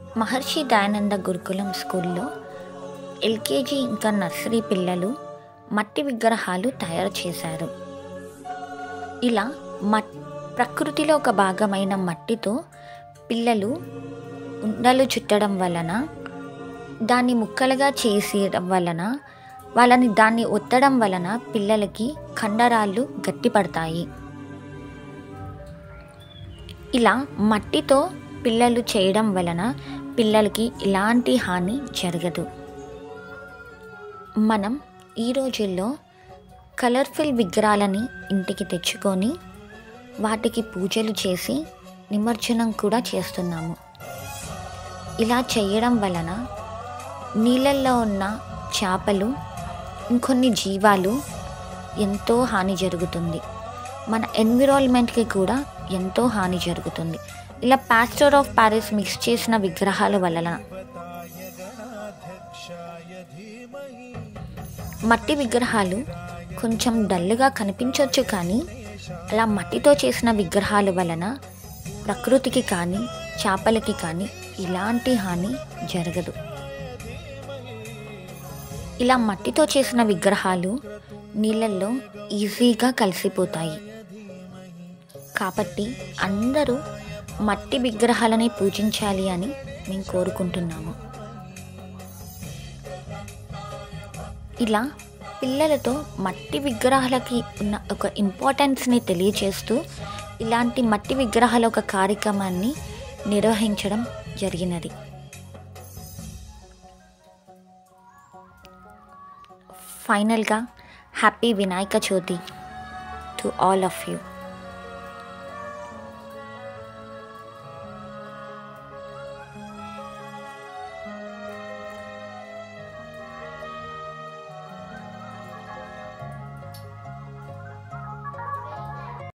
మహర్షి దయానంద గురుకులం స్కూల్లో ఎల్కేజీ ఇంకా నర్సరీ పిల్లలు మట్టి విగ్రహాలు తయారు చేశారు ఇలా మట్ ప్రకృతిలో ఒక భాగమైన మట్టితో పిల్లలు ఉండలు చుట్టడం వలన దాన్ని ముక్కలుగా చేసేయడం వలన వాళ్ళని దాన్ని ఒత్తడం వలన పిల్లలకి కండరాలు గట్టిపడతాయి ఇలా మట్టితో పిల్లలు చేయడం వలన పిల్లలకి ఎలాంటి హాని జరగదు మనం ఈ రోజుల్లో కలర్ఫుల్ విగ్రహాలని ఇంటికి తెచ్చుకొని వాటికి పూజలు చేసి నిమజ్జనం కూడా చేస్తున్నాము ఇలా చేయడం వలన నీళ్ళల్లో ఉన్న చేపలు ఇంకొన్ని జీవాలు ఎంతో హాని జరుగుతుంది మన ఎన్విరాన్మెంట్కి కూడా ఎంతో హాని జరుగుతుంది ఇలా పాస్టర్ ఆఫ్ ప్యారిస్ మిక్స్ చేసిన విగ్రహాల వలన మట్టి విగ్రహాలు కొంచెం డల్గా కనిపించవచ్చు కానీ అలా మట్టితో చేసిన విగ్రహాల వలన ప్రకృతికి కానీ చేపలకి కానీ ఇలాంటి హాని జరగదు ఇలా మట్టితో చేసిన విగ్రహాలు నీళ్ళల్లో ఈజీగా కలిసిపోతాయి కాబట్టి అందరూ మట్టి విగ్రహాలని పూజించాలి అని మేము కోరుకుంటున్నాము ఇలా పిల్లలతో మట్టి విగ్రహాలకి ఉన్న ఒక ఇంపార్టెన్స్ని తెలియచేస్తూ ఇలాంటి మట్టి విగ్రహాల ఒక కార్యక్రమాన్ని నిర్వహించడం జరిగినది ఫైనల్గా happy Vinayaka Chavithi to all of you